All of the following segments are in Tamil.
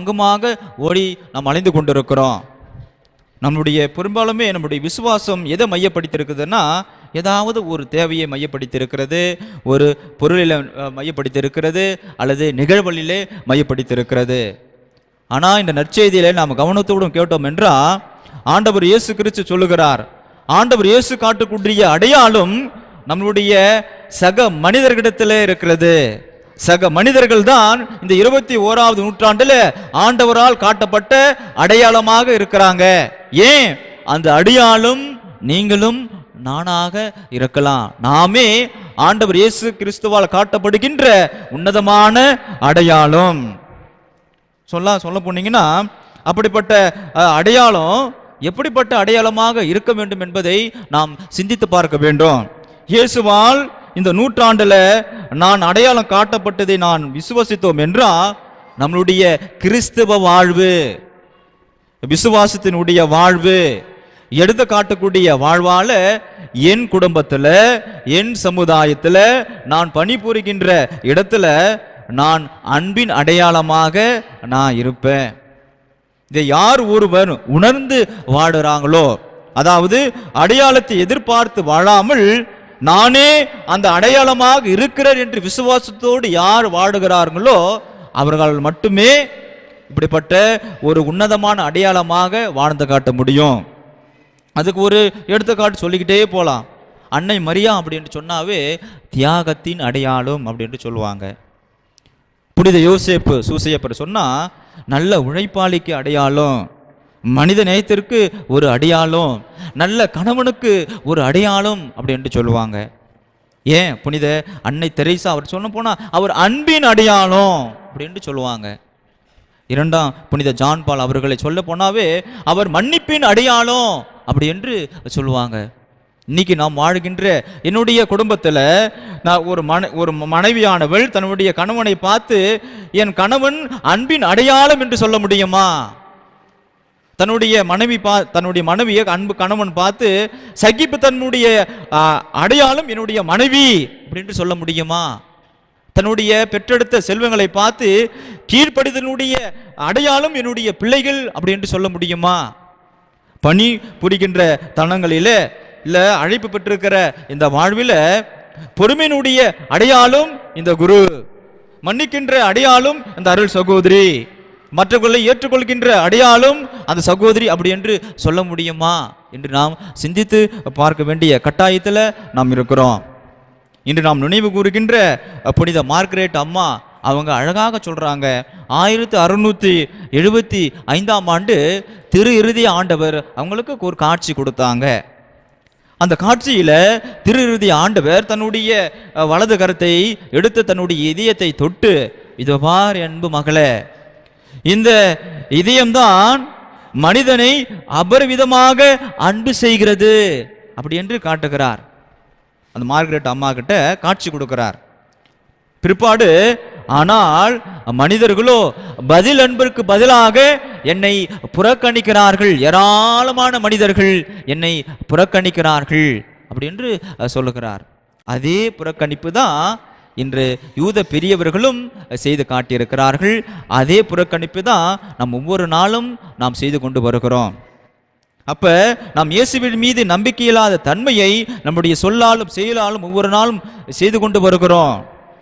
அங்குமாக ஓடி நாம் அலைந்து கொண்டிருக்கிறோம் நம்முடைய பெரும்பாலுமே நம்முடைய விசுவாசம் எதை மையப்படுத்தியிருக்குதுன்னா ஏதாவது ஒரு தேவையை மையப்படுத்தியிருக்கிறது ஒரு பொருளில் அஹ், மையப்படுத்தியிருக்கிறது அல்லது நிகழ்வழியிலே மையப்படுத்தியிருக்கிறது ஆனால் இந்த நற்செய்தியிலே நாம் கவனத்தோடும் கேட்டோம் என்றால் ஆண்டவர் இயேசு கிறிஸ்து சொல்லுகிறார் ஆண்டவர் இயேசு காட்டுக்குரிய அடையாளம் நம்முடைய சக மனிதர்களிடத்திலே இருக்கிறது சக மனிதர்கள் தான் இந்த இருபத்தி ஓராவது நூற்றாண்டுல ஆண்டவரால் காட்டப்பட்ட அடையாளமாக இருக்கிறாங்க ஏன் அந்த அடையாளம் நீங்களும் நானாக இருக்கலாம் நாமே ஆண்டவர் இயேசு கிறிஸ்துவால் காட்டப்படுகின்ற உன்னதமான அடையாளம் சொல்ல சொல்ல போனீங்கன்னா அப்படிப்பட்ட அஹ், அடையாளம் எப்படிப்பட்ட அடையாளமாக இருக்க வேண்டும் என்பதை நாம் சிந்தித்து பார்க்க வேண்டும் இயேசுவால் இந்த நூற்றாண்டுல நான் அடையாளம் காட்டப்பட்டதை நான் விசுவசித்தோம் என்றால் நம்மளுடைய கிறிஸ்துவ வாழ்வு விசுவாசத்தினுடைய வாழ்வு எடுத்து காட்டக்கூடிய வாழ்வால என் குடும்பத்துல என் சமுதாயத்துல நான் பணிபுரிகின்ற இடத்துல நான் அன்பின் அடையாளமாக நான் இருப்பேன் இதை யார் ஒருவர் உணர்ந்து வாடுறாங்களோ அதாவது அடையாளத்தை எதிர்பார்த்து வாழாமல் நானே அந்த அடையாளமாக இருக்கிறேன் என்று விசுவாசத்தோடு யார் வாடுகிறார்களோ அவர்கள் மட்டுமே இப்படிப்பட்ட ஒரு உன்னதமான அடையாளமாக வாழ்ந்து காட்ட முடியும் அதுக்கு ஒரு எடுத்துக்காட்டு சொல்லிக்கிட்டே போகலாம் அன்னை மரியா அப்படின்னு சொன்னாவே தியாகத்தின் அடையாளம் அப்படின்ட்டு சொல்லுவாங்க புனித யோசேப்பு சூசையப்பர் சொன்னா நல்ல உழைப்பாளிக்கு அடையாளம் மனித நேயத்திற்கு ஒரு அடையாளம் நல்ல கணவனுக்கு ஒரு அடையாளம் அப்படின்ட்டு சொல்லுவாங்க ஏன் புனித அன்னை தெரேசா அவர் சொல்ல போனா அவர் அன்பின் அடையாளம் அப்படின்ட்டு சொல்லுவாங்க இரண்டாம் புனித ஜான் பால் அவர்களை சொல்ல போனாவே அவர் மன்னிப்பின் அடையாளம் அப்படி என்று சொல்லுவாங்க இன்னைக்கு நாம் வாழ்கின்ற என்னுடைய குடும்பத்தில் நான் ஒரு மன ஒரு மனைவியானவள் தன்னுடைய கணவனை பார்த்து என் கணவன் அன்பின் அடையாளம் என்று சொல்ல முடியுமா தன்னுடைய மனைவி பா தன்னுடைய மனைவியை அன்பு கணவன் பார்த்து சகிப்பு தன்னுடைய ஆ, அடையாளம் என்னுடைய மனைவி அப்படின்ட்டு சொல்ல முடியுமா தன்னுடைய பெற்றெடுத்த செல்வங்களை பார்த்து கீழ்ப்படிதனுடைய அடையாளம் என்னுடைய பிள்ளைகள் அப்படின்ட்டு சொல்ல முடியுமா பணி புரிகின்ற தனங்களிலே இல்ல அழைப்பு பெற்றிருக்கிற இந்த வாழ்வில் பொறுமையினுடைய அடையாளம் இந்த குரு மன்னிக்கின்ற அடையாளம் இந்த அருள் சகோதரி மற்றவர்களை ஏற்றுக்கொள்கின்ற அடையாளம் அந்த சகோதரி அப்படி என்று சொல்ல முடியுமா என்று நாம் சிந்தித்து பார்க்க வேண்டிய கட்டாயத்தில் நாம் இருக்கிறோம் இன்று நாம் நினைவு கூறுகின்ற புனித மார்கரேட் அம்மா அவங்க அழகாக சொல்றாங்க ஆயிரத்தி அறுநூத்தி எழுபத்தி ஐந்தாம் ஆண்டு திரு இறுதி ஆண்டவர் அவங்களுக்கு ஒரு காட்சி கொடுத்தாங்க அந்த காட்சியில திரு இறுதி ஆண்டவர் தன்னுடைய அஹ், வலது கரத்தை எடுத்து தன்னுடைய இதயத்தை தொட்டு இதோ பார் அன்பு மகளே இந்த இதயம்தான் மனிதனை அபரிவிதமாக அன்பு செய்கிறது அப்படி என்று காட்டுகிறார் அந்த மார்கரெட் அம்மா கிட்ட காட்சி கொடுக்கிறார் பிற்பாடு ஆனால் மனிதர்களோ பதில் அன்பிற்கு பதிலாக என்னை புறக்கணிக்கிறார்கள் ஏராளமான மனிதர்கள் என்னை புறக்கணிக்கிறார்கள் அப்படி என்று அஹ், சொல்லுகிறார் அதே புறக்கணிப்பு தான் இன்று யூத பெரியவர்களும் செய்து காட்டியிருக்கிறார்கள் அதே புறக்கணிப்பு தான் நாம் ஒவ்வொரு நாளும் நாம் செய்து கொண்டு வருகிறோம் அப்ப நாம் இயேசுவின் மீது நம்பிக்கையில்லாத தன்மையை நம்முடைய சொல்லாலும் செயலாலும் ஒவ்வொரு நாளும் செய்து கொண்டு வருகிறோம்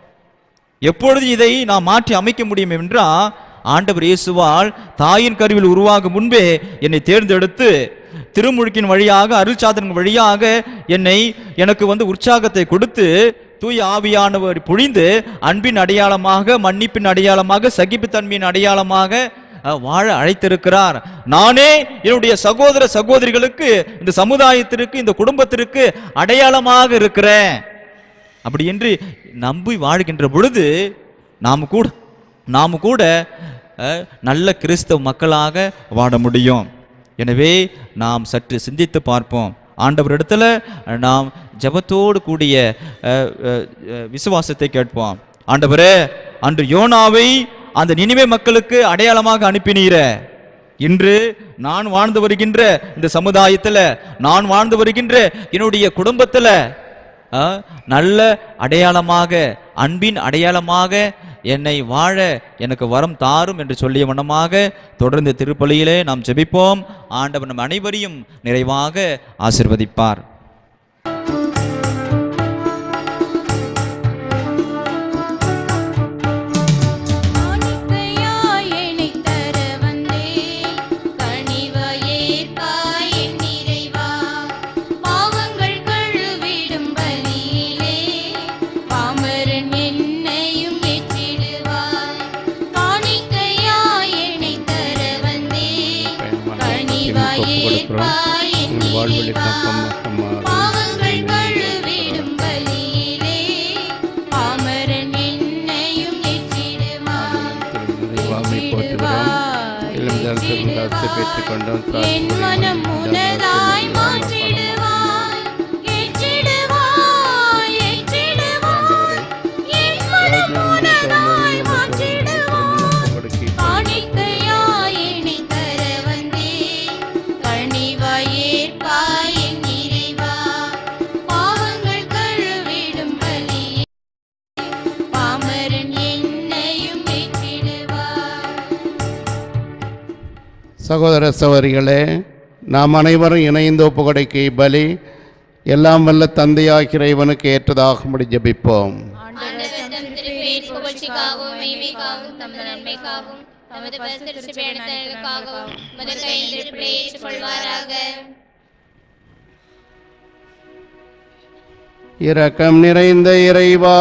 எப்பொழுது இதை நாம் மாற்றி அமைக்க முடியும் என்றால் ஆண்டவர் இயேசுவால் தாயின் கருவில் உருவாகும் முன்பே என்னை தேர்ந்தெடுத்து திருமுழுக்கின் வழியாக அருள்சாதனின் வழியாக என்னை எனக்கு வந்து உற்சாகத்தை கொடுத்து தூய ஆவியானவர் பொழிந்து அன்பின் அடையாளமாக மன்னிப்பின் அடையாளமாக சகிப்புத்தன்மையின் அடையாளமாக அஹ், வாழ அழைத்திருக்கிறார் நானே என்னுடைய சகோதர சகோதரிகளுக்கு இந்த சமுதாயத்திற்கு இந்த குடும்பத்திற்கு அடையாளமாக இருக்கிறேன் அப்படி என்று நம்பி வாழ்கின்ற பொழுது நாம் கூட நாம் கூட அஹ், நல்ல கிறிஸ்தவ மக்களாக வாழ முடியும் எனவே நாம் சற்று சிந்தித்து பார்ப்போம் ஆண்டவரிடத்துல நாம் ஜெபத்தோடு கூடிய அஹ், அஹ், அஹ், விசுவாசத்தை கேட்போம் ஆண்டவரே அன்று யோனாவை அந்த நினிவே மக்களுக்கு அடையாளமாக அனுப்பினீரே இன்று நான் வாழ்ந்து வருகின்ற இந்த சமுதாயத்துல நான் வாழ்ந்து வருகின்ற என்னுடைய குடும்பத்துல ஆ, நல்ல அடையாளமாக அன்பின் அடையாளமாக என்னை வாழ எனக்கு வரம் தாரும் என்று சொல்லிய வண்ணமாக தொடர்ந்து திருப்பலியிலே நாம் ஜெபிப்போம் ஆண்டவர் நம் அனைவரையும் நிறைவாக ஆசிர்வதிப்பார் காணிக்கையாய் என்னைத் தர வந்தேன். கனிவாயேற்பாய் என் இறைவா. பாவங்கள் கழுவிடும் பலியிலே பாமரன் என்னையும் ஏற்றிடுவாய். காணிக்கையாய் என்னைத் தர வந்தேன். கனிவாயேற்பாய் என் இறைவா. பாவங்கள் கழுவிடும் பலியிலே பாமரன் என்னையும் ஏற்றிடுவாய். என் மனம் உனதாய் மாற்றிடுவாய் ஏற்றிடுவாய் ஏற்றிடுவாய் என் மனம் உனதாய் மாற்றிடுவாய் காணிக்கையாய் என்னைத் தர வந்தேன். கனிவாய் ஏற்பாய் என் இறைவா. பாவங்கள் கழுவிடும் பலியே பாமரன் என்னையும் ஏற்றிடுவாய் சகோதர சகோதரிகளே நாம் அனைவரும் இணைந்து ஒப்புக்கொடைக்கு பலி எல்லாம் வல்ல தந்தையாகிற இவனுக்கு ஏற்றதாகும்படி ஜெபிப்போம் ஆண்டவர் தம் திருப்பேர் புகழ்ச்சிக்காகவும் மகிமைக்காகவும் தமது நன்மைக்காகவும் தமது பரிசுத்த பேணத்தலுக்காகவும் மது கைந்திருப்பை ஏற்றுக்கொள்வாராக இரக்கம் நிறைந்த இறைவா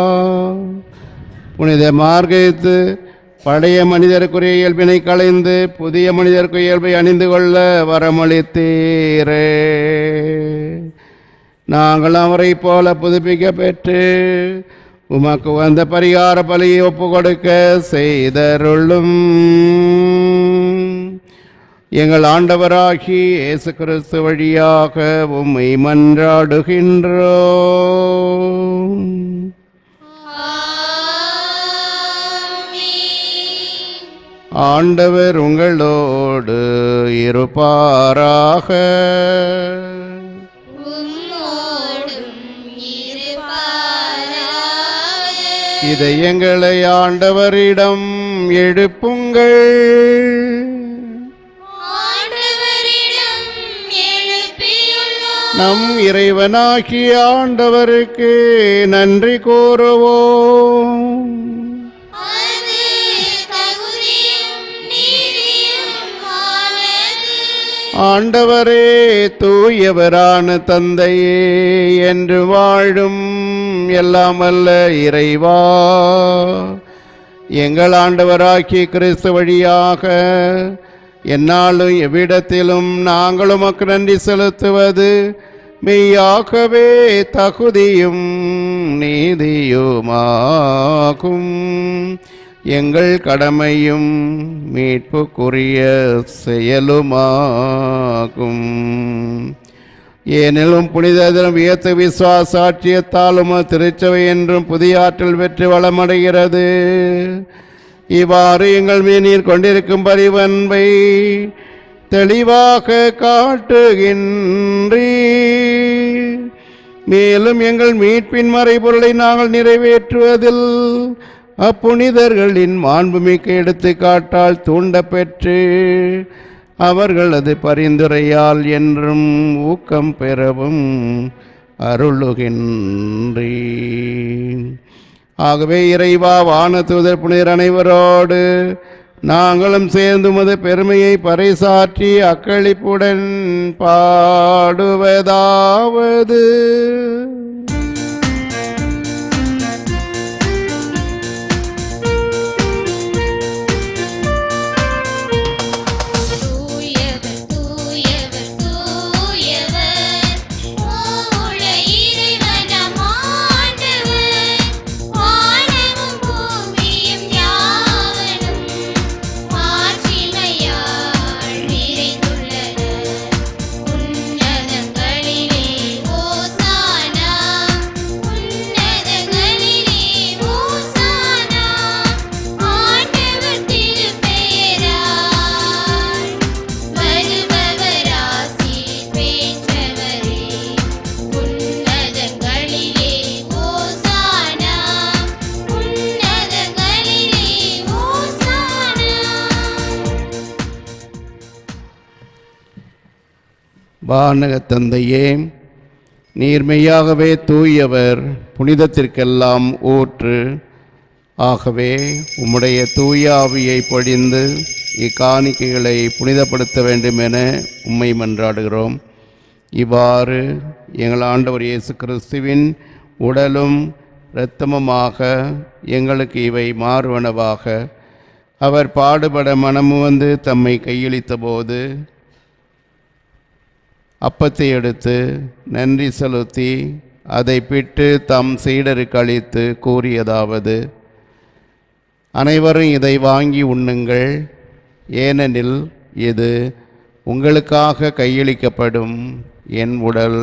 புனித மார்க்கத்து பழைய மனிதருக்குரிய இயல்பினை களைந்து புதிய மனிதருக்கு இயல்பை அணிந்து கொள்ள வரமளித்தீரே நாங்கள் அவரை போல புதுப்பிக்க பெற்று உமக்கு வந்த பரிகார பலியை ஒப்பு கொடுக்க செய்தருளும் எங்கள் ஆண்டவராகி இயேசு கிறிஸ்து வழியாக உம்மை மன்றாடுகின்றோம் ஆண்டவர் உங்களோடு இருப்பாராக உம்மோடும் இருப்பாராக இதை எங்களை ஆண்டவரிடம் எழுப்புங்கள் ஆண்டவரிடம் எழுப்பியுள்ளோம் நம் இறைவனாகிய ஆண்டவருக்கு நன்றி கூறுவோம் அது தகுதியும் நீதியும் ஆனது ஆண்டவரே தூயவரான தந்தையே என்று வாழும் எல்லாம் அல்ல இறைவா எங்கள் ஆண்டவராகிய கிறிஸ்து வழியாக என்னாலும் எவ்விடத்திலும் நாங்கள் உமக்கு நன்றி செலுத்துவது மெய்யாகவே தகுதியும் நீதியுமாகும் எங்கள் கடமையும் மீட்புக்குரிய செயலுமாகும் ஏனிலும் புனிதரும் வியத்த விசுவாசாட்சியத்தாலும் திருச்சபை என்றும் புதிய ஆற்றல் பெற்று வளமடைகிறது இவ்வாறு எங்கள் மீனீர் கொண்டிருக்கும் பரிவன்பை தெளிவாக காட்டுகின்றீர் மேலும் எங்கள் மீட்பின் மறைபொருளை நாங்கள் நிறைவேற்றுவதில் அப்புனிதர்களின் மாண்புமிக்க எடுத்துக்காட்டால் தூண்டப்பெற்று அவர்களது பரிந்துரையால் என்றும் ஊக்கம் பெறவும் அருளுகின்றீர் ஆகவே இறைவா வானதூதர் புனிதர் அனைவரோடு நாங்களும் சேர்ந்து உமது பெருமையை பறைசாற்றி அக்களிப்புடன் பாடுவதாவது தூயவர் தூயவர் தூயவர் மூவுல இறைவனம் ஆண்டவர் வானமும் பூமியும் யாவனும் மாட்சிமையால் நிறைந்துள்ளன உன்னதங்களிலே ஓசானா வானக தந்தையே நீர்மையாகவே தூயவர் புனிதத்திற்கெல்லாம் ஊற்று ஆகவே உம்முடைய தூய ஆவியை பொழிந்து இக்காணிக்கைகளை புனிதப்படுத்த வேண்டும் என உம்மை மன்றாடுகிறோம் இவ்வாறு எங்கள் ஆண்டவர் இயேசு கிறிஸ்துவின் உடலும் இரத்தமுமாக எங்களுக்கு இவை மாறுவனவாக அவர் பாடுபட மனமு வந்து தம்மை கையளித்த போது அப்பத்தை எடுத்து நன்றி செலுத்தி அதை பிட்டு தம் சீடருக்கு அளித்து கூறியதாவது அனைவரும் இதை வாங்கி உண்ணுங்கள் ஏனெனில் இது உங்களுக்காக கையளிக்கப்படும் என் உடல்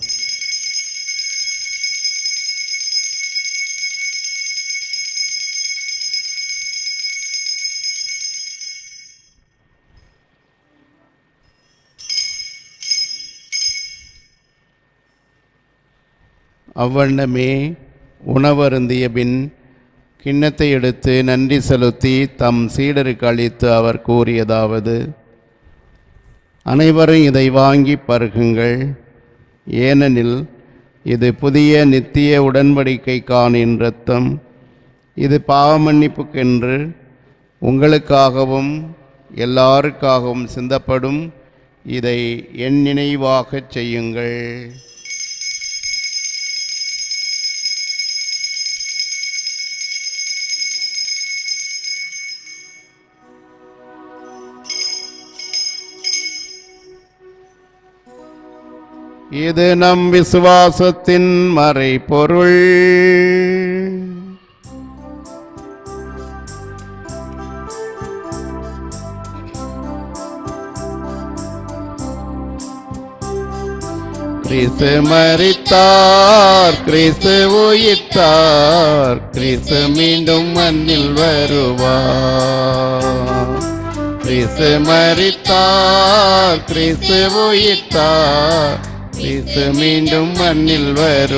அவ்வண்ணமே உணவருந்திய பின் கிண்ணத்தை எடுத்து நன்றி செலுத்தி தம் சீடருக்கு அளித்து அவர் கூறியதாவது அனைவரும் இதை வாங்கி பருகுங்கள் ஏனெனில் இது புதிய நித்திய உடன்படிக்கைக்கானின் இரத்தம் இது பாவமன்னிப்புக்கென்று உங்களுக்காகவும் எல்லாருக்காகவும் சிந்தப்படும் இதை என் நினைவாகச் செய்யுங்கள் இது நம் விசுவாசத்தின் மறைபொருள் கிறிஸ்து மரித்தார் கிறிஸ்து உயிர்த்தார் கிறிஸ்து மீண்டும் மண்ணில் வருவார் கிறிஸ்து மரித்தார் கிறிஸ்து உயிர்த்தார் கிறிஸ்து மீண்டும் மண்ணில்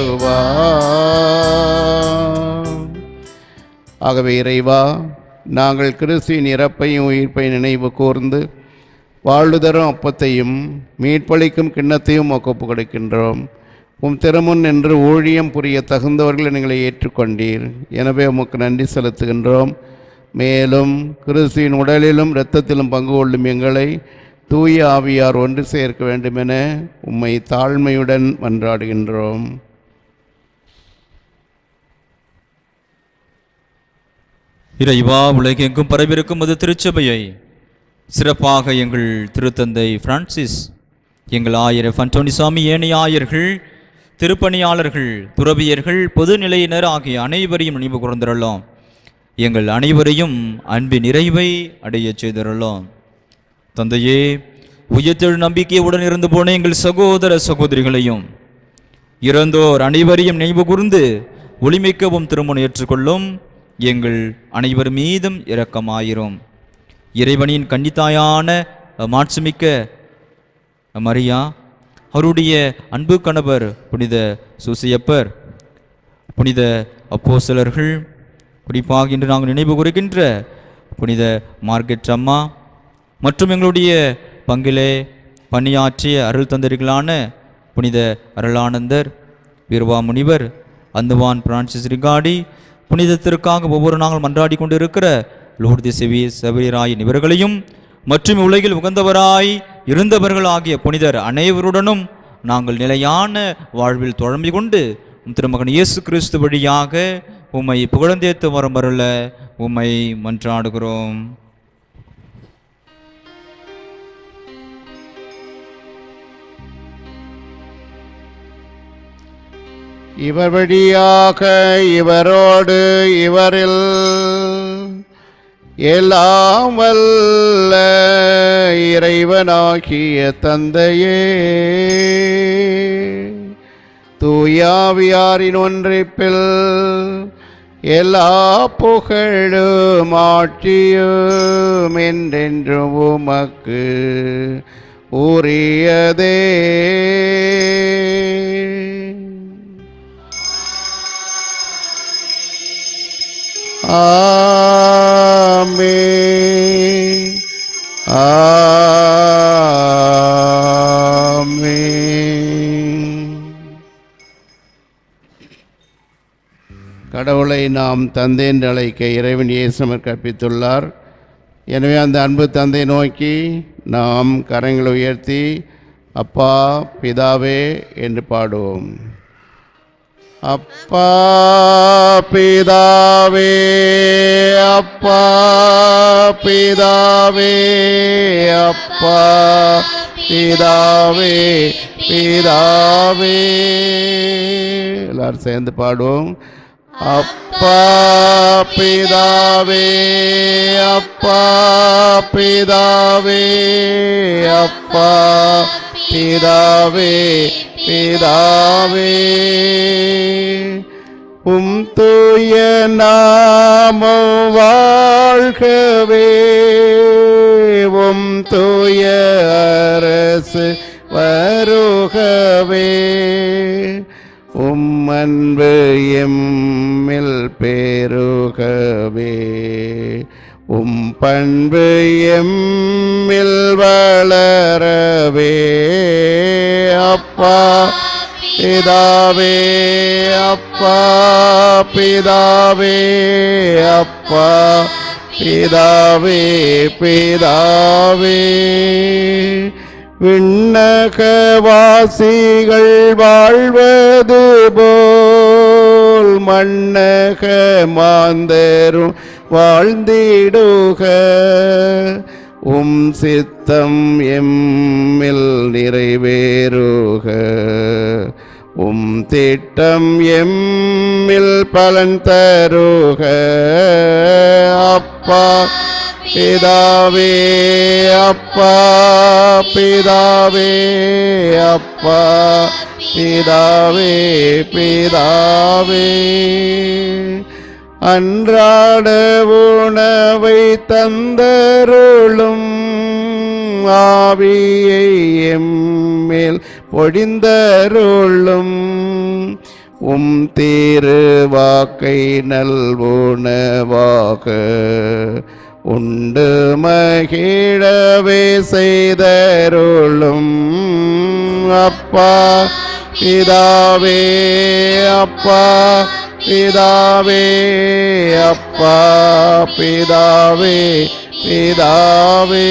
வருவார் ஆகவே இறைவா நாங்கள் கிறிஸ்துவின் இறப்பையும் உயிர்ப்பையும் நினைவு கூர்ந்து வாழ்வுதரும் அப்பத்தையும் மீட்பளிக்கும் கிண்ணத்தையும் ஒக்கப்பு கொடுக்கின்றோம் உம் திருமுன் என்று ஊழியம் புரிய தகுந்தவர்கள் எங்களை ஏற்றுக்கொண்டீர் எனவே உமக்கு நன்றி செலுத்துகின்றோம் மேலும் கிறிஸ்துவின் உடலிலும் இரத்தத்திலும் பங்கு கொள்ளும் எங்களை தூய ஆவியார் ஒன்று சேர்க்க வேண்டுமென உம்மை தாழ்மையுடன் மன்றாடுகின்றோம் இறைவா உலகெங்கும் பரவிருக்கும் அது திருச்சபையை சிறப்பாக எங்கள் திருத்தந்தை பிரான்சிஸ் எங்கள் ஆயர் ஃபண்டோனிசாமி ஏனைய ஆயர்கள் திருப்பணியாளர்கள் துறவியர்கள் பொதுநிலையினர் ஆகிய அனைவரையும் நினைவு கூர்ந்திரலாம் எங்கள் அனைவரையும் அன்பின் நிறைவை அடையச் செய்திரலாம் தந்தையே உயர்த்தெழு நம்பிக்கையுடன் இருந்து போன எங்கள் சகோதர சகோதரிகளையும் இறந்தோர் அனைவரையும் நினைவு கூர்ந்து ஒளிமிக்கவும் திருமணம் ஏற்றுக்கொள்ளும் எங்கள் அனைவர் மீதும் இரக்கமாயிரும் இறைவனின் கன்னித்தாயான மாட்சிமிக்க மரியா அவருடைய அன்பு கணவர் புனித சூசியப்பர் புனித அப்போஸ்தலர்கள் குறிப்பாக இன்று நாங்கள் நினைவு கூறுகின்ற புனித மார்க்கெட் அம்மா மற்றும் எங்களுடைய பங்கிலே பணியாற்றிய அருள் தந்தர்களான புனித அருளானந்தர் வீரவா முனிவர் அந்துவான் பிரான்சிஸ் ரிகாடி புனிதத்திற்காக ஒவ்வொரு நாங்கள் மன்றாடி கொண்டிருக்கிற லோர்தி செவி செவியராய் இவர்களையும் மற்றும் உலகில் உகந்தவராய் இருந்தவர்கள் ஆகிய புனிதர் அனைவருடனும் நாங்கள் நிலையான வாழ்வில் தொழம்பிக் கொண்டு உம் திருமகன் இயேசு கிறிஸ்து வழியாக உம்மை புகழந்தேத்து வரம் வரல உம்மை மன்றாடுகிறோம் இவர் வழியாக இவரோடு இவரில் எல்லாம் வல்ல இறைவனாகிய தந்தையே தூயாவியாரின் ஒன்றிப்பில் எல்லா புகழும் ஆட்சியும் என்றென்றும் உமக்கு உரியதே ஆமென் ஆமென் நம்மளை நாம் தந்தை என்று அழைக்க இறைவன் இயேசுமர் கற்பித்துள்ளார் எனவே அந்த அன்பு தந்தை நோக்கி நாம் கரங்களை உயர்த்தி அப்பா பிதாவே என்று பாடுவோம் அப்பா பிதாவே அப்பா பிதாவே அப்பா பிதாவே பிதாவே எல்லாரும் சேர்ந்து பாடுவோம் அப்பா பிதாவே அப்பா பிதாவே அப்பா பிதாவே பிதாவே உம் தூய நாமம் வாழ்கவே உம் தூய அரசு வருகவே உம் அன்பு எம்மில் பேருகவே உம் பண்பு எம்மில் வளரவே அப்பா பிதாவே அப்பா பிதாவே அப்பா பிதாவே பிதாவே விண்ணகவாசிகள் வாழ்வது போல் மண்ணக மாந்தரும் வாழ்ந்திடுக உம் சித்தம் எம்மில் நிறைவேறுக உம் திட்டம் எம்மில் பலன் தருக அப்பா பிதாவே அப்பா பிதாவே அப்பா பிதாவே பிதாவே அன்றாட உணவை தந்தருளும் ஆவியை எம்மேல் பொழிந்தருளும் உம் திருவாக்கை நல்வுணவாக உண்டு மகிழவே செய்தருளும் அப்பா பிதாவே அப்பா பிதாவே அப்பா பிதாவே பிதாவே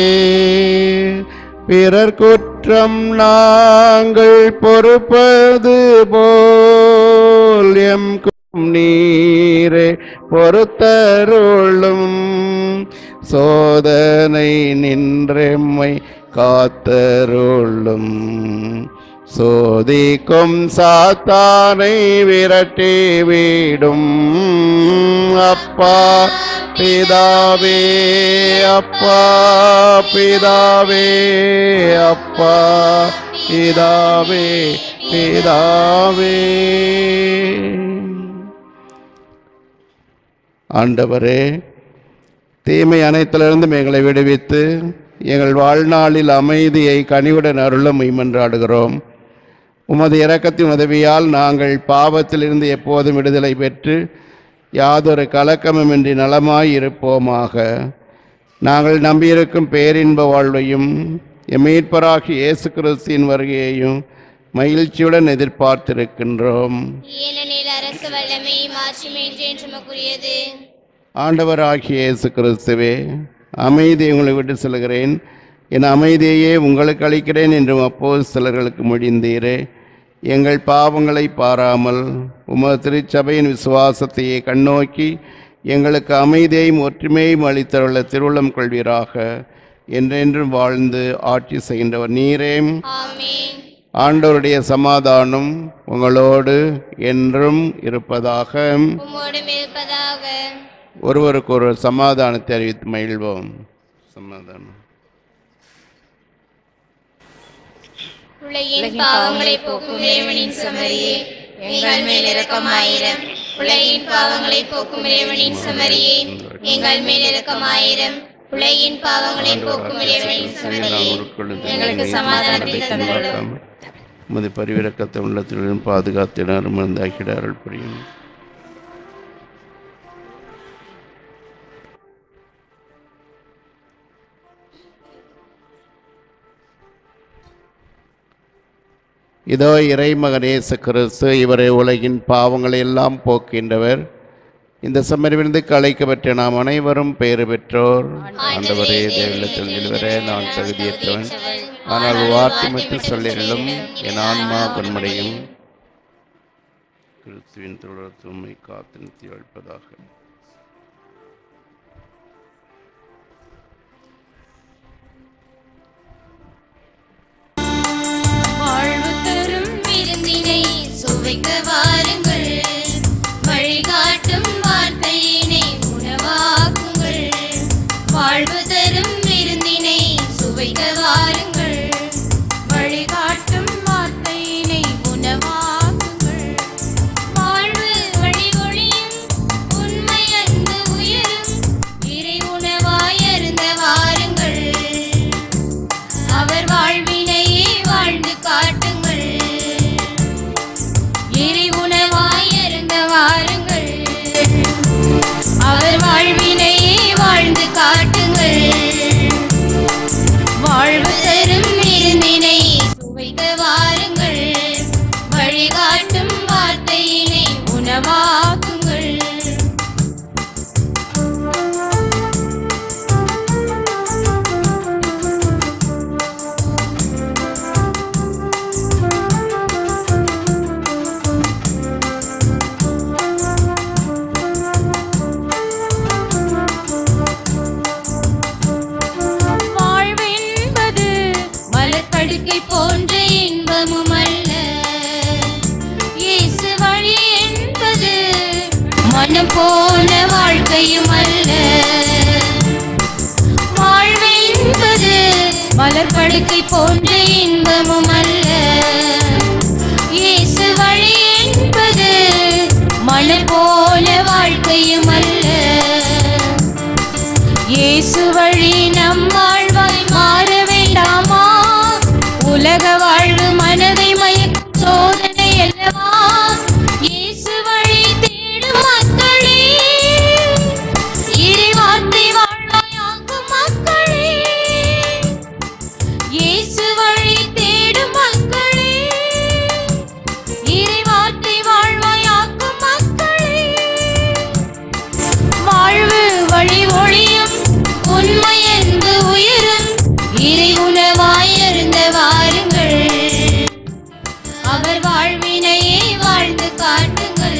பிறர் குற்றம் நாங்கள் பொறுப்பது போல் எம் கும் நீரே பொறுத்தருளும் சோதனை நின்றெம்மை காத்தருளும் சோதிக்கும் சாத்தானை விரட்டி விடும் அப்பா பிதாவே அப்பா பிதாவே அப்பா பிதாவே பிதாவே ஆண்டவரே தீமை அனைத்திலிருந்தும் எங்களை விடுவித்து எங்கள் வாழ்நாளில் அமைதியை கனிவுடன் அருள மெய்மன்றாடுகிறோம் உமது இரக்கத்தின் உதவியால் நாங்கள் பாவத்திலிருந்து எப்போதும் விடுதலை பெற்று யாதொரு கலக்கமுமின்றி நலமாய் இருப்போமாக நாங்கள் நம்பியிருக்கும் பேரின்ப வாழ்வையும் எம் மீட்பராகி இயேசு கிறிஸ்தின் வருகையையும் மகிழ்ச்சியுடன் எதிர்பார்த்திருக்கின்றோம் ஏனெனில் அரசு வல்லமை மாட்சிமை என்றுமக்குரியது ஆண்டவராகிய இயேசு கிறிஸ்துவே அமைதி உங்களை விட்டு செல்கிறேன் என் அமைதியையே உங்களுக்கு அளிக்கிறேன் என்றும் அப்போது சிலர்களுக்கு முடிந்தீரே எங்கள் பாவங்களை பாராமல் உமது திருச்சபையின் விசுவாசத்தையே கண்ணோக்கி எங்களுக்கு அமைதியையும் ஒற்றுமையும் அளித்தருள்ள திருவுள்ளம் கொள்வீராக என்றென்றும் வாழ்ந்து ஆட்சி செய்கின்றவர் நீரே ஆமென் ஆண்டவருடைய சமாதானம் உங்களோடு என்றும் இருப்பதாக உம்மோடும் இருப்பதாக ஒருவருக்கு ஒருவர் சமாதானத்தை அறிவித்து மகிழ்வோம் சமாதானம் உலகின் பாவங்களை போக்கும் இறைவனின் சமரியே எங்கள் மேல் இரக்கமாயிரம் உலகின் பாவங்களை போக்கும் இறைவனின் சமரியே எங்கள் மேல் இரக்கமாயிரம் உலகின் பாவங்களை போக்கும் இறைவனின் சமரியே எங்களுக்கு சமாதானத்தை தந்தருளும் உமது பரிவிறக்கத்தை உள்ளத்துடன் பாதுகாத்தினார் மருந்தாக்கிட அருள் புரியும் இதோ இறைமகன் இயேசு கிறிஸ்து இவரை உலகின் பாவங்களை எல்லாம் போக்கின்றவர் இந்த சம்மரிவிருந்துக்கு அழைக்கப்பட்ட நாம் அனைவரும் பெயர் பெற்றோர் ஆண்டவரே தேவலத்தில் நில்வரே நான் தகுதியற்றவன் ஆனால் வார்த்தை மட்டும் சொல்லிடலும் என் ஆன்மா குன்மடையும் கிறிஸ்துவின் தொடர் தூய்மை காத்து நிறுத்தி வைப்பதாக வாழ்வு தரும் விருந்தினை சுவைக்க வாருங்கள் வழிகாட்டும் வார்த்தையினை உணவாக்குங்கள் வாழ்வு தரும் விருந்தினை சுவைக்க வாருங்கள் வழிகாட்டும் வார்த்தையினை உணவாக்குங்கள் வாழ்வு வழி ஒளியும் உண்மை அன்பு உயரும் இறை உணவாய் அருந்த வாருங்கள் அவர் வாழ்வினையே வாழ்ந்து காட்டுங்கள் இறை உணவாய் இருந்த வாருங்கள் அவர் வாழ்வினையே வாழ்ந்து காட்டுங்கள் வாழ்வு தரும் விருந்தினை சுவைக்க வாருங்கள் வழிகாட்டும் வார்த்தையினை உணவாக்குங்கள் வாழ்வென்பது மலர்படுக்கை போன்ற இன்பமும் அல்ல இயேசு வழி என்பது மனம் போன வாழ்க்கையும் அல்ல வாழ்வென்பது மலர்படுக்கை போன்ற இன்பமும் அல்ல இயேசு வழி என்பது மலர் போல வாழ்க்கையும் அல்ல இயேசு வழி நம் வாழ்வாய் மாற வேண்டாமா உலக வாழ்வு மனதை மயக்கும் சோதனை அல்லவா இயேசு வழி தேடும் மக்களே இறைவார்த்தை வாழ்வாயாக்கும் மக்களே இயேசு வழி தேடும் மக்களே இறைவார்த்தை வாழ்வாயாக்கும் மக்களே வாழ்வு வழி ஒளியும் உண்மை அன்பு உயரும் இறை உணவாய் அருந்த வாருங்கள் அவர் வாழ்வினையே வாழ்ந்து காட்டுங்கள்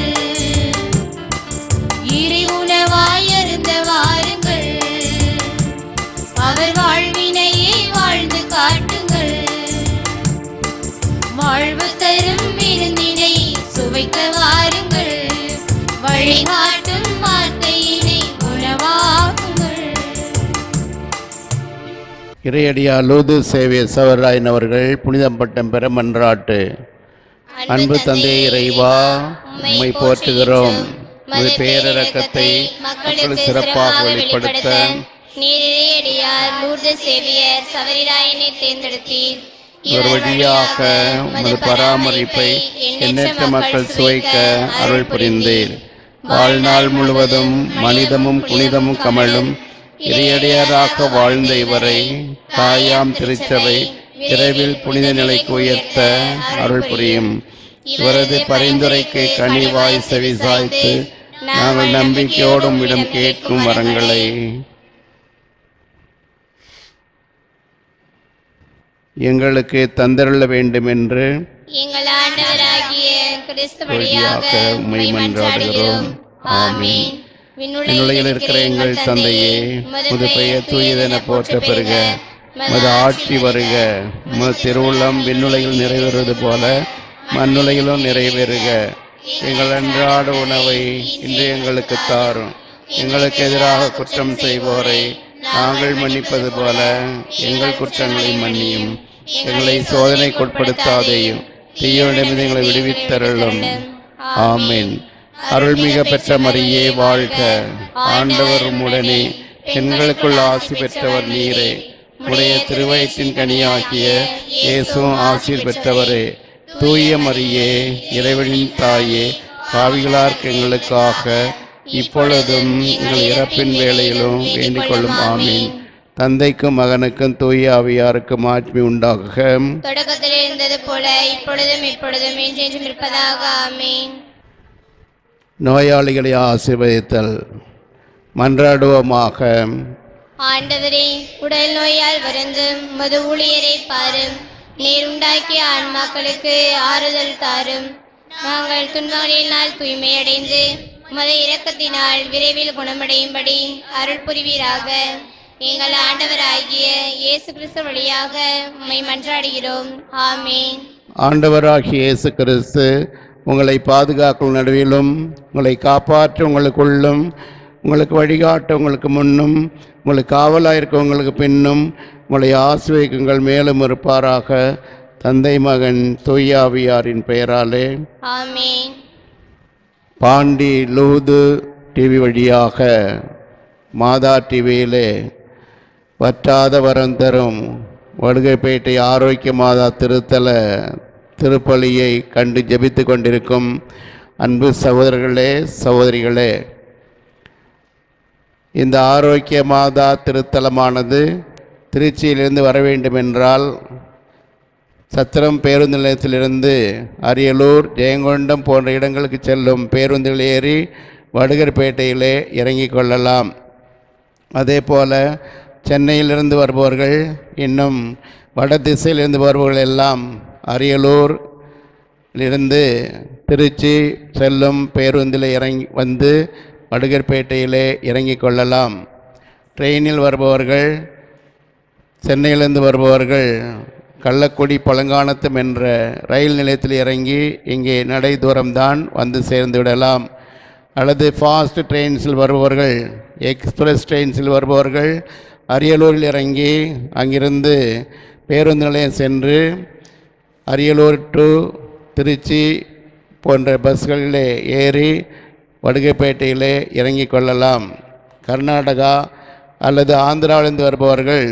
இறை உணவாய் அருந்த வாருங்கள் அவர் வாழ்வினையே வாழ்ந்து காட்டுங்கள் வாழ்வு தரும் விருந்தினை சுவைக்க வாருங்கள் வழிகாட்டும் வார்த்தையினை உணவாக்குங்கள் இறையடியா லூது சேவிய சவராயன் அவர்கள் புனிதம் பட்டம் பெற மன்றாட்டு அன்பு தந்தை இறைவா உம்மை போற்றுகிறோம் உமது பேரரக்கத்தை மக்கள் சிறப்பாக வெளிப்படுத்த நீரிழையடியார் லூர்து சேவியர் சவரிராயனை தேர்ந்தெடுத்தீர் ஒரு வழியாக உமது பராமரிப்பை எண்ணற்ற மக்கள் சுவைக்க அருள் புரிந்தீர் வாழ்நாள் முழுவதும் மனிதமும் புனிதமும் கமழும் இறையடியாராக வாழ்ந்த இவரை தாயாம் திருச்சபை விரைவில் புனித நிலைக்கு உயர்த்த அருள் புரியும் இவரது பரிந்துரைக்கு கனிவாய் செவி சாய்த்து நாங்கள் நம்பிக்கையோடும் இடம் கேட்கும் வரங்களை எங்களுக்கு தந்தருள வேண்டும் என்று எங்கள் ஆண்டவராகிய கிறிஸ்து வழியாக வழியாக உம்மை உம்மை மன்றாடுகிறோம். மன்றாடுகிறோம் ஆமென். ஆமென் விண்ணுலகில் இருக்கிற எங்கள் தந்தையே முது பெயர் தூயதென போற்ற பெறுக மது ஆட்சி வருக மது திருவுள்ளம் விண்ணுலகில் நிறைவேறுவது போல மண்ணுலகிலும் நிறைவேறுக எங்கள் அன்றாட உணவை இன்று எங்களுக்கு தாரும் எங்களுக்கு எதிராக குற்றம் செய்வோரை நாங்கள் மன்னிப்பது போல எங்கள் குற்றங்களை மன்னியும் எங்களை சோதனைக்குட்படுத்தாதேயும் தீயோனிடமிருந்து எங்களை விடுவித்தருளும் ஆமென் அருள்மிக பெற்ற மரியே வாழ்க ஆண்டவர் உடனே பெண்களுக்குள் ஆசி பெற்றவர் நீரே உடைய திருவயிற்றின் கனியாகிய இயேசுவும் ஆசீர் பெற்றவரே தூய மரியே இறைவனின் தாயே பாவிகளார்க்கு எங்களுக்காக இப்பொழுதும் எங்கள் இறப்பின் வேளையிலும் வேண்டிக் கொள்ளும் ஆமீன் தந்தைக்கும் மகனுக்கும் தூய ஆவியாருக்கும் ஆட்சி உண்டாகுக தொடக்கத்தில் இருந்தது போல இப்பொழுதும் இப்பொழுதும் என்றென்றும் இருப்பதாக ஆமென் நோயாளிகளை ஆசீர்வதித்தல் மன்றாடுவோமாக ஆண்டவரே உடல் நோயால் வருந்தும் மது ஊழியரை பாரும் நீர் உண்டாக்கிய ஆன்மாக்களுக்கு ஆறுதல் தாரும் நாங்கள் துன்பங்களினால் தூய்மையடைந்து உமது இரக்கத்தினால் விரைவில் குணமடையும்படி அருள் புரிவீராக எங்கள் ஆண்டவராகிய இயேசு கிறிஸ்து வழியாக உம்மை மன்றாடுகிறோம் ஆமென் ஆண்டவராகிய இயேசு கிறிஸ்து உங்களை பாதுகாக்கும் நடுவிலும் உங்களை காப்பாற்ற உங்களுக்குள்ளும் உங்களுக்கு வழிகாட்ட உங்களுக்கு முன்னும் உங்களுக்கு காவலாக இருக்க உங்களுக்கு பின்னும் உங்களை ஆசிர்வதிக்குங்கள் மேலும் இருப்பாராக தந்தை மகன் தொய்யாவியாரின் பெயராலே ஆமென் பாண்டி லூது டிவி வழியாக மாதா டிவியிலே வற்றாத வரம் தரும் வடுகைப்பேட்டை ஆரோக்கிய மாதா திருத்தல திருப்பலியை கண்டு ஜெபித்து கொண்டிருக்கும் அன்பு சகோதரர்களே சகோதரிகளே இந்த ஆரோக்கிய மாதா திருத்தலமானது திருச்சியிலிருந்து வர வேண்டுமென்றால் சத்திரம் பேருந்து நிலையத்திலிருந்து அரியலூர் ஜெயங்கொண்டம் போன்ற இடங்களுக்கு செல்லும் பேருந்தில் ஏறி வடுகர்பேட்டையிலே இறங்கிக் கொள்ளலாம் அதே போல் சென்னையிலிருந்து வருபவர்கள் இன்னும் வட திசையிலிருந்து வருபவர்கள் எல்லாம் அரியலூர் இருந்து திருச்சி செல்லும் பேருந்தில் இறங்கி வந்து வடுகர்பேட்டையிலே இறங்கிக் கொள்ளலாம் ட்ரெயினில் வருபவர்கள் சென்னையிலிருந்து வருபவர்கள் கள்ளக்குடி பழங்கானத்தம் என்ற ரயில் நிலையத்தில் இறங்கி இங்கே நடை தூரம்தான் வந்து சேர்ந்து விடலாம் அல்லது ஃபாஸ்ட் ட்ரெயின்ஸில் வருபவர்கள் எக்ஸ்பிரஸ் ட்ரெயின்ஸில் வருபவர்கள் அரியலூரில் இறங்கி அங்கிருந்து பேருந்து நிலையம் சென்று அரியலூர் டு திருச்சி போன்ற பஸ்களிலே ஏறி வடுகைப்பேட்டையிலே இறங்கிக் கொள்ளலாம் கர்நாடகா அல்லது ஆந்திராவிலிருந்து வருபவர்கள்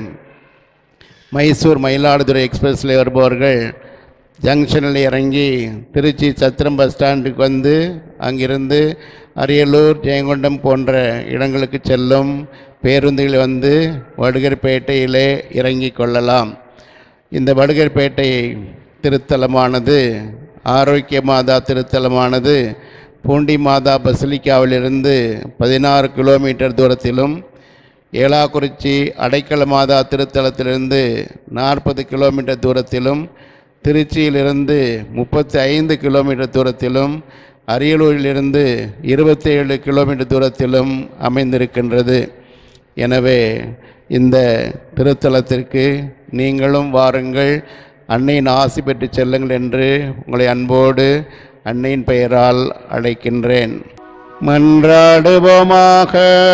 மைசூர் மயிலாடுதுறை எக்ஸ்பிரஸில் வருபவர்கள் ஜங்ஷனில் இறங்கி திருச்சி சத்திரம் பஸ் ஸ்டாண்டுக்கு வந்து அங்கிருந்து அரியலூர் ஜெயங்கொண்டம் போன்ற இடங்களுக்கு செல்லும் பேருந்துகளில் வந்து வடுகர்பேட்டையிலே இறங்கிக் கொள்ளலாம் இந்த வடுகர்பேட்டை திருத்தலமானது ஆரோக்கிய மாதா திருத்தலமானது பூண்டி மாதா பசிலிக்காவிலிருந்து பதினாறு கிலோமீட்டர் தூரத்திலும் ஏலாக்குறிச்சி அடைக்கல மாதா திருத்தலத்திலிருந்து நாற்பது கிலோமீட்டர் தூரத்திலும் திருச்சியிலிருந்து முப்பத்தி ஐந்து கிலோமீட்டர் தூரத்திலும் அரியலூரிலிருந்து இருபத்தேழு கிலோமீட்டர் தூரத்திலும் அமைந்திருக்கின்றது எனவே இந்த திருத்தலத்திற்கு நீங்களும் வாருங்கள் அன்னையின் ஆசி பெற்று செல்லுங்கள் என்று உங்களை அன்போடு அன்னையின் பெயரால் அழைக்கின்றேன் மன்றாடுவோமாக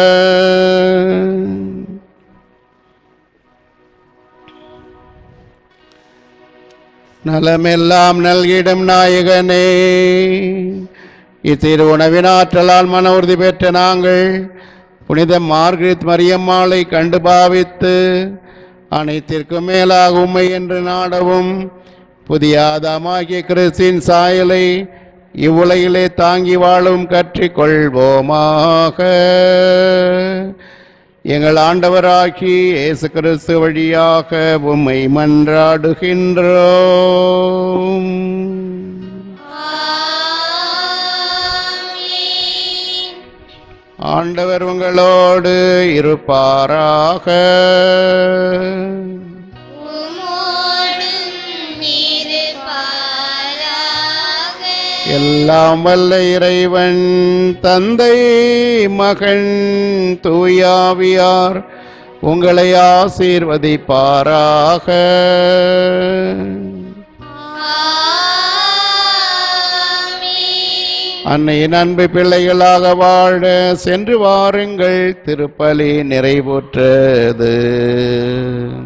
நலமெல்லாம் நல்கிடும் நாயகனே இத்திரு உணவின் ஆற்றலால் மன உறுதி பெற்ற நாங்கள் புனித மார்கரெட் மரியம்மாளை கண்டு பாவித்து அனைத்திற்கும் மேலாக உம்மை என்று நாடவும் புதிய ஆதாமாகிய கிறிஸ்தின் சாயலை இவ்வுலகிலே தாங்கி வாழும் கற்றுக்கொள்வோமாக எங்கள் ஆண்டவராகி இயேசு கிறிஸ்து வழியாக உம்மை மன்றாடுகின்றோம் ஆமென். ஆண்டவர் உங்களோடு இருப்பாராக உம்மோடும் இருப்பாராக. எல்லாம் வல்ல இறைவன் தந்தை மகன் தூயாவியார் உங்களை ஆசீர்வதிப்பாராக ஆமென். அன்னையின் அன்பு பிள்ளைகளாக வாழ சென்று வாருங்கள் திருப்பலி நிறைவுற்றது